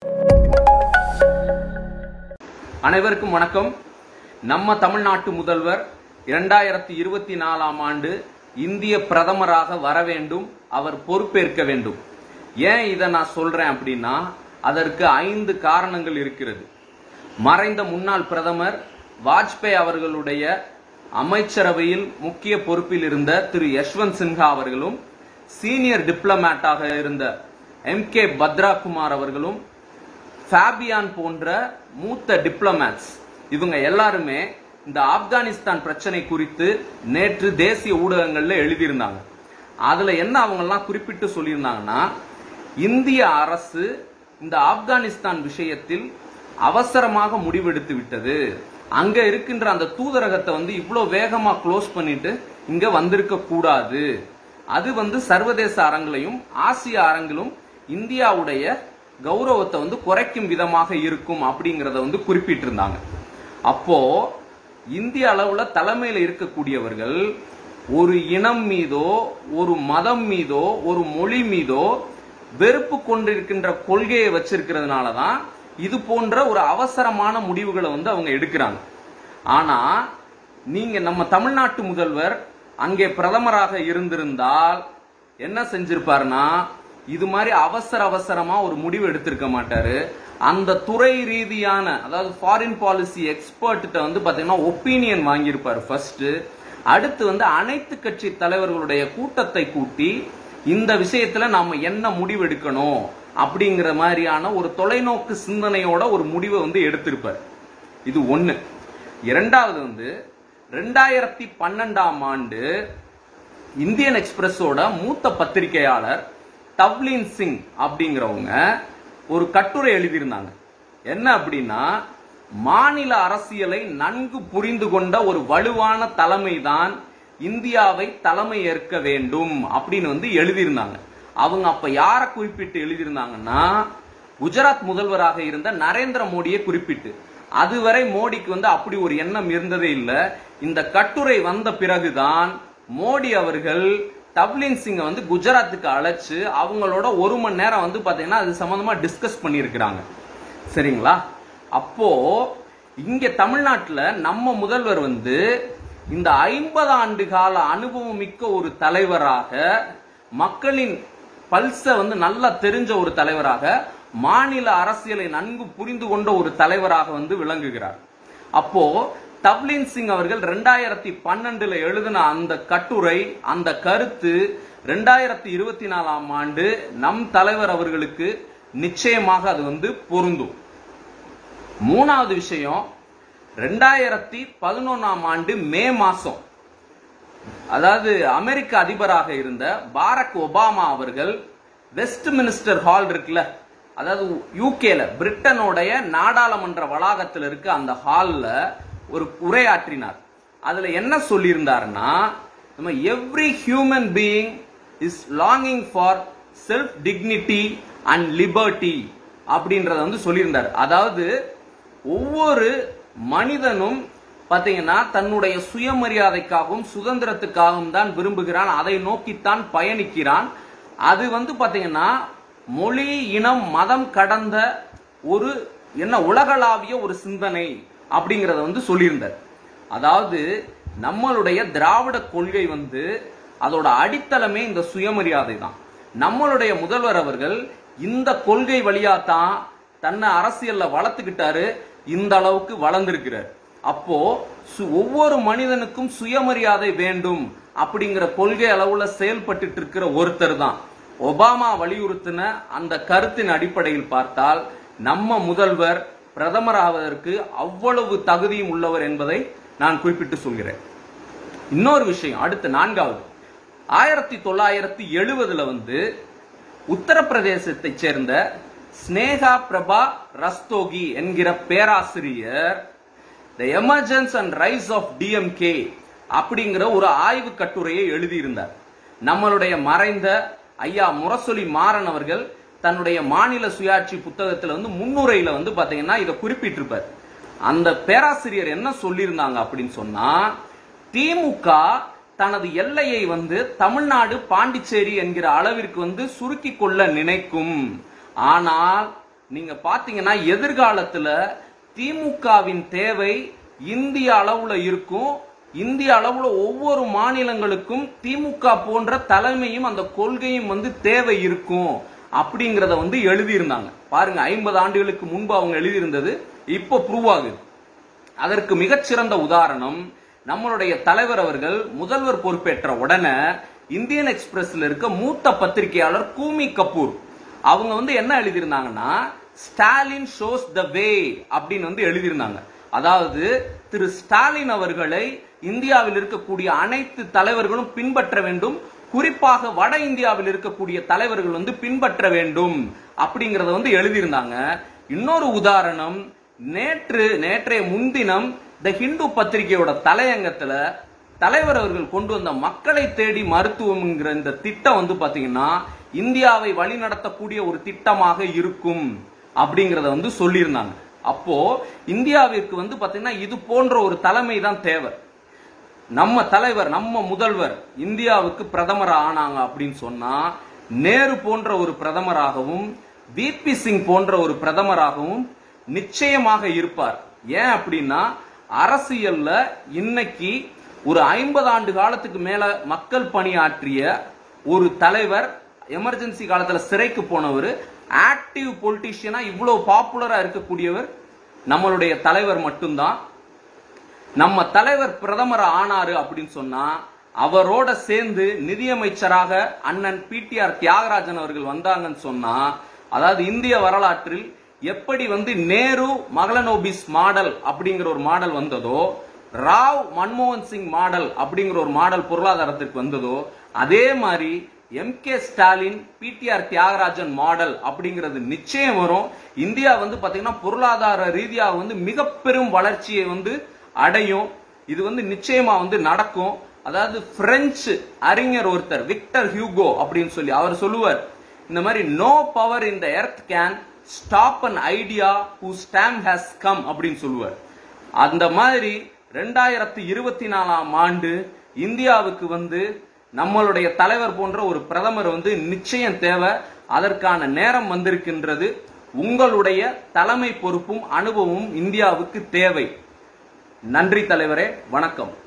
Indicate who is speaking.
Speaker 1: அனைவருக்கும் வணக்கம் நம்ம தமிழ்நாட்டு முதல்வர் இரண்டாயிரத்தி இருபத்தி நாலாம் ஆண்டு இந்திய பிரதமராக வர வேண்டும் அவர் பொறுப்பேற்க வேண்டும் ஏன் இதை நான் சொல்றேன் அப்படின்னா அதற்கு ஐந்து காரணங்கள் இருக்கிறது மறைந்த முன்னாள் பிரதமர் வாஜ்பேயி அவர்களுடைய அமைச்சரவையில் முக்கிய பொறுப்பில் இருந்த திரு யஷ்வந்த் சின்ஹா அவர்களும் சீனியர் டிப்ளமேட்டாக இருந்த எம் கே பத்ராகுமார் அவர்களும் ஃபேபியான் போன்ற மூத்த டிப்ளமேட்ஸ் இவங்க எல்லாருமே இந்த ஆப்கானிஸ்தான் பிரச்சனை குறித்து நேற்று தேசிய ஊடகங்கள்ல எழுதியிருந்தாங்க அதுல என்ன அவங்க எல்லாம் குறிப்பிட்டு சொல்லியிருந்தாங்கன்னா இந்திய அரசு இந்த ஆப்கானிஸ்தான் விஷயத்தில் அவசரமாக முடிவெடுத்து விட்டது அங்க இருக்கின்ற அந்த தூதரகத்தை வந்து இவ்வளவு வேகமா க்ளோஸ் பண்ணிட்டு இங்க வந்திருக்க கூடாது அது வந்து சர்வதேச அரங்கிலையும் ஆசிய அரங்கிலும் இந்தியாவுடைய கௌரவத்தை வந்து குறைக்கும் விதமாக இருக்கும் அப்படிங்கறத வந்து குறிப்பிட்டிருந்தாங்க அப்போ இந்திய அளவுல தலைமையில இருக்கக்கூடியவர்கள் ஒரு இனம் மீதோ ஒரு மதம் மீதோ ஒரு மொழி மீதோ வெறுப்பு கொண்டிருக்கின்ற கொள்கையை வச்சிருக்கிறதுனால தான் இது போன்ற ஒரு அவசரமான முடிவுகளை வந்து அவங்க எடுக்கிறாங்க ஆனா நீங்க நம்ம தமிழ்நாட்டு முதல்வர் அங்கே பிரதமராக இருந்திருந்தால் என்ன செஞ்சிருப்பாருன்னா இது மாதிரி அவசர அவசரமா ஒரு முடிவு எடுத்திருக்க மாட்டாரு அந்த துறை ரீதியான அதாவது ஃபாரின் பாலிசி எக்ஸ்பர்ட்ட வந்து பாத்தீங்கன்னா ஒப்பீனியன் வாங்கியிருப்பாரு ஃபர்ஸ்ட் அடுத்து வந்து அனைத்து கட்சி தலைவர்களுடைய கூட்டத்தை கூட்டி இந்த விஷயத்துல நாம என்ன முடிவு எடுக்கணும் அப்படிங்கிற மாதிரியான ஒரு தொலைநோக்கு சிந்தனையோட ஒரு முடிவை வந்து எடுத்திருப்பார் இது ஒண்ணு இரண்டாவது வந்து ரெண்டாயிரத்தி பன்னெண்டாம் ஆண்டு இந்தியன் எக்ஸ்பிரஸோட மூத்த பத்திரிகையாளர் தவ்லீன் சிங் அப்படிங்கிறவங்க ஒரு கட்டுரை எழுதியிருந்தாங்க என்ன அப்படின்னா மாநில அரசியலை நன்கு புரிந்து கொண்ட ஒரு வலுவான தலைமைதான் இந்தியாவை தலைமை ஏற்க வேண்டும் அப்படின்னு வந்து எழுதியிருந்தாங்க அவங்க அப்ப யார குறிப்பிட்டு எழுதியிருந்தாங்கன்னா குஜராத் முதல்வராக இருந்த நரேந்திர மோடியை குறிப்பிட்டு அதுவரை மோடிக்கு வந்து அப்படி ஒரு எண்ணம் இருந்ததே இல்ல இந்த கட்டுரை வந்த பிறகுதான் மோடி அவர்கள் தவ்லின் சிங்க வந்து குஜராத்துக்கு அழைச்சு அவங்களோட ஒரு மணி நேரம் வந்து பாத்தீங்கன்னா அது சம்பந்தமா டிஸ்கஸ் பண்ணியிருக்கிறாங்க சரிங்களா அப்போ இங்க தமிழ்நாட்டுல நம்ம முதல்வர் வந்து இந்த ஐம்பது ஆண்டு கால அனுபவம் மிக்க ஒரு தலைவராக மக்களின் பல்ச வந்து நல்லா தெரிஞ்ச ஒரு தலைவராக மாநில அரசியலை நன்கு புரிந்து கொண்ட ஒரு தலைவராக வந்து விளங்குகிறார் அப்போ தவ்லின் சிங் அவர்கள் ரெண்டாயிரத்தி பன்னெண்டுல எழுதின அந்த கட்டுரை அந்த கருத்து ரெண்டாயிரத்தி இருபத்தி நாலாம் ஆண்டு நம் தலைவர் அவர்களுக்கு நிச்சயமாக அது வந்து பொருந்தும் மூணாவது விஷயம் ரெண்டாயிரத்தி பதினொன்னாம் ஆண்டு மே மாசம் அதாவது அமெரிக்க அதிபராக இருந்த பாரக் ஒபாமா அவர்கள் வெஸ்ட் மினிஸ்டர் ஹால் இருக்குல்ல அதாவது யூகேல பிரிட்டனுடைய நாடாளுமன்ற வளாகத்தில் இருக்க அந்த ஹால்ல ஒரு உரையாற்றினார் அதுல என்ன சொல்லியிருந்தாருன்னா நம்ம every human being is longing for self dignity and liberty அப்படின்றத வந்து சொல்லியிருந்தார் அதாவது ஒவ்வொரு மனிதனும் பாத்தீங்கன்னா தன்னுடைய சுயமரியாதைக்காகவும் சுதந்திரத்துக்காகவும் தான் விரும்புகிறான் அதை நோக்கித்தான் பயணிக்கிறான் அது வந்து பாத்தீங்கன்னா மொழி இனம் மதம் கடந்த ஒரு என்ன உலகளாவிய ஒரு சிந்தனை அப்படிங்கறத வந்து சொல்லியிருந்தார் அதாவது நம்மளுடைய திராவிட கொள்கை வந்து அதோட அடித்தளமே இந்த சுயமரியாதை தான் நம்மளுடைய முதல்வர் அவர்கள் இந்த கொள்கை வழியா தான் தன்னை அரசியல்ல வளர்த்துக்கிட்டாரு இந்த அளவுக்கு வளர்ந்திருக்கிறார் அப்போ சு- ஒவ்வொரு மனிதனுக்கும் சுயமரியாதை வேண்டும் அப்படிங்கிற கொள்கை அளவுல செயல்பட்டு இருக்கிற ஒருத்தர் தான் ஒபாமா வலியுறுத்தின அந்த கருத்தின் அடிப்படையில் பார்த்தால் நம்ம முதல்வர் பிரதமராவதற்கு அவ்வளவு தகுதியும் உள்ளவர் என்பதை நான் குறிப்பிட்டு சொல்கிறேன் இன்னொரு விஷயம் அடுத்து நான்காவது ஆயிரத்தி தொள்ளாயிரத்தி எழுபதுல வந்து உத்தரப்பிரதேசத்தைச் சேர்ந்த ஸ்னேகா பிரபா ரஸ்தோகி என்கிற பேராசிரியர் the emergence and rise of DMK அப்படிங்கிற ஒரு ஆய்வு கட்டுரையை எழுதியிருந்தார் நம்மளுடைய மறைந்த ஐயா முரசொலி மாறன் அவர்கள் தன்னுடைய மாநில சுயாட்சி புத்தகத்துல வந்து முன்னுரையில வந்து பாத்தீங்கன்னா இதை குறிப்பிட்டிருப்பார் அந்த பேராசிரியர் என்ன சொல்லியிருந்தாங்க அப்படின்னு சொன்னா திமுக தனது எல்லையை வந்து தமிழ்நாடு பாண்டிச்சேரி என்கிற அளவிற்கு வந்து சுருக்கி கொள்ள நினைக்கும் ஆனால் நீங்க பாத்தீங்கன்னா எதிர்காலத்துல திமுகவின் தேவை இந்திய அளவுல இருக்கும் இந்திய அளவுல ஒவ்வொரு மாநிலங்களுக்கும் திமுக போன்ற தலைமையும் அந்த கொள்கையும் வந்து தேவை இருக்கும் அப்படிங்கறத வந்து எழுதியிருந்தாங்க பாருங்க ஐம்பது ஆண்டுகளுக்கு முன்பு அவங்க எழுதியிருந்தது இப்போ ப்ரூவ் ஆகுது அதற்கு மிகச்சிறந்த உதாரணம் நம்மளுடைய தலைவர் அவர்கள் முதல்வர் பொறுப்பேற்ற உடனே இந்தியன் எக்ஸ்பிரஸ்ல இருக்க மூத்த பத்திரிகையாளர் கூமி கபூர் அவங்க வந்து என்ன எழுதியிருந்தாங்கன்னா ஸ்டாலின் ஷோஸ் த வே அப்படின்னு வந்து எழுதியிருந்தாங்க அதாவது திரு ஸ்டாலின் அவர்களை இந்தியாவில் இருக்கக்கூடிய அனைத்து தலைவர்களும் பின்பற்ற வேண்டும் குறிப்பாக வட இந்தியாவில் இருக்கக்கூடிய தலைவர்கள் வந்து பின்பற்ற வேண்டும் அப்படிங்கறத வந்து எழுதியிருந்தாங்க இன்னொரு உதாரணம் நேற்று நேற்றைய முன்தினம் த ஹிந்து பத்திரிகையோட தலையங்கத்துல தலைவர் அவர்கள் கொண்டு வந்த மக்களை தேடி மருத்துவம்ங்கிற இந்த திட்டம் வந்து பாத்தீங்கன்னா இந்தியாவை வழிநடத்தக்கூடிய ஒரு திட்டமாக இருக்கும் அப்படிங்கறத வந்து சொல்லியிருந்தாங்க அப்போ இந்தியாவிற்கு வந்து பாத்தீங்கன்னா இது போன்ற ஒரு தலைமை தான் தேவை நம்ம தலைவர் நம்ம முதல்வர் இந்தியாவுக்கு பிரதமர் ஆனாங்க அப்படின்னு சொன்னா நேரு போன்ற ஒரு பிரதமராகவும் விபி சிங் போன்ற ஒரு பிரதமராகவும் நிச்சயமாக இருப்பார் ஏன் அப்படின்னா அரசியல்ல இன்னைக்கு ஒரு ஐம்பது ஆண்டு காலத்துக்கு மேல மக்கள் பணியாற்றிய ஒரு தலைவர் எமர்ஜென்சி காலத்துல சிறைக்கு போனவர் ஆக்டிவ் பொலிட்டீஷியனா இவ்வளவு பாப்புலரா இருக்கக்கூடியவர் நம்மளுடைய தலைவர் மட்டும்தான் நம்ம தலைவர் பிரதமர் ஆனாரு அப்படின்னு சொன்னா அவரோட சேர்ந்து நிதியமைச்சராக அண்ணன் பிடிஆர் தியாகராஜன் அவர்கள் வந்தாங்கன்னு சொன்னா அதாவது இந்திய வரலாற்றில் எப்படி வந்து நேரு மகளனோபிஸ் மாடல் அப்படிங்கிற ஒரு மாடல் வந்ததோ ராவ் மன்மோகன் சிங் மாடல் அப்படிங்கிற ஒரு மாடல் பொருளாதாரத்திற்கு வந்ததோ அதே மாதிரி M K Stalin PTR Thiagarajan model அப்படிங்கிறது நிச்சயம் வரும் இந்தியா வந்து பாத்தீங்கன்னா பொருளாதார ரீதியாக வந்து மிக பெரும் வளர்ச்சியை வந்து அடையும் இது வந்து நிச்சயமா வந்து நடக்கும் அதாவது பிரெஞ்சு அறிஞர் ஒருத்தர் விக்டர் ஹியூகோ அப்படின்னு சொல்லி அவர் சொல்லுவார் இந்த மாதிரி no power in the earth can stop an idea who time has come அப்படின்னு சொல்லுவார் அந்த மாதிரி ரெண்டாயிரத்தி இருபத்தி நாலாம் ஆண்டு இந்தியாவுக்கு வந்து நம்மளுடைய தலைவர் போன்ற ஒரு பிரதமர் வந்து நிச்சயம் தேவை அதற்கான நேரம் வந்திருக்கின்றது உங்களுடைய தலைமை பொறுப்பும் அனுபவமும் இந்தியாவுக்கு தேவை நன்றி தலைவரே வணக்கம்